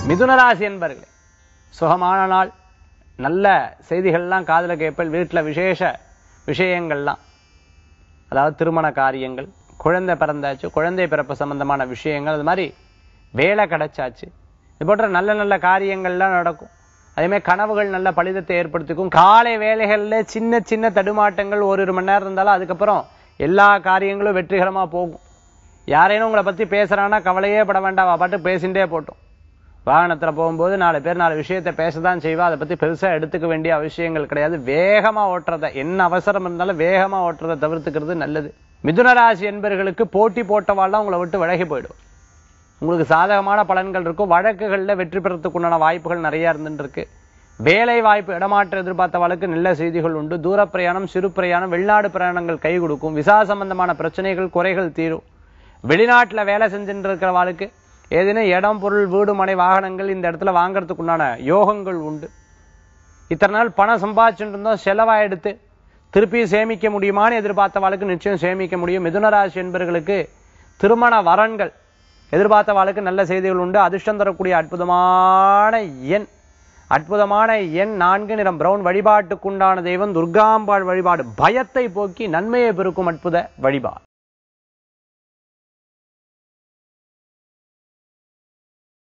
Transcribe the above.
மிதுனராசி என்பர்களே சுகமான நாள் நல்ல செய்திகள்லாம் காதுல கேட்பல் வீட்டில் விசேஷ விஷயங்கள்லாம் அதாவது திருமண காரியங்கள் குழந்தை பிறந்தாச்சு குழந்தை பிறப்பு சம்பந்தமான விஷயங்கள் அது மாதிரி வேலை கிடைச்சாச்சு இது போன்ற நல்ல நல்ல காரியங்கள்லாம் நடக்கும் அதே மாதிரி கனவுகள் நல்ல பலிதத்தை ஏற்படுத்திக்கும் காலை வேலைகள்ல சின்ன சின்ன தடுமாட்டங்கள் ஒரு மணி நேரம் இருந்தாலும் அதுக்கப்புறம் எல்லா காரியங்களும் வெற்றிகரமா போகும் யாரேனும் உங்களை பத்தி பேசுறான்னா கவலையே பட வேண்டாம் அவ பாட்டு பேசிண்டே போட்டோம் வாகனத்துல போகும்போது நாலு பேர் நாலு விஷயத்த பேசதான் செய்வா அதை பத்தி பெருசா எடுத்துக்க வேண்டிய அவசியங்கள் கிடையாது வேகமா ஓட்டுறத என்ன அவசரம் இருந்தாலும் வேகமா ஓட்டுறதை தவிர்த்துக்கிறது நல்லது மிதுனராசி என்பர்களுக்கு போட்டி போட்டவாள்லாம் உங்களை விட்டு விலகி போயிடும் உங்களுக்கு சாதகமான பலன்கள் இருக்கும் வழக்குகள்ல வெற்றி பெறத்துக்கு உண்டான வாய்ப்புகள் நிறைய இருந்துட்டு இருக்கு வேலை வாய்ப்பு இடமாற்ற எதிர்பார்த்தவளுக்கு நல்ல செய்திகள் உண்டு தூர பிரயாணம் சிறு பிரயாணம் வெளிநாடு பிரயாணங்கள் கை கொடுக்கும் விசா சம்பந்தமான பிரச்சனைகள் குறைகள் தீரும் வெளிநாட்டுல வேலை செஞ்சுட்டு இருக்கிறவாளுக்கு ஏதேனும் இடம் பொருள் வீடு மனை வாகனங்கள் இந்த இடத்துல வாங்குறதுக்கு உண்டான யோகங்கள் உண்டு இத்தனை நாள் பணம் சம்பாதிச்சுட்டு இருந்தோம் செலவா எடுத்து திருப்பி சேமிக்க முடியுமான்னு எதிர்பார்த்தவாளுக்கு நிச்சயம் சேமிக்க முடியும் மிதுனராசி என்பவர்களுக்கு திருமண வரன்கள் எதிர்பார்த்தவாளுக்கு நல்ல செய்திகள் உண்டு அதிர்ஷ்டம் தரக்கூடிய அற்புதமான எண் அற்புதமான எண் நான்கு நிறம் பிரவுன் வழிபாட்டுக்குண்டான தெய்வம் துர்காம்பாள் வழிபாடு பயத்தை போக்கி நன்மையை பெருக்கும் அற்புத வழிபாடு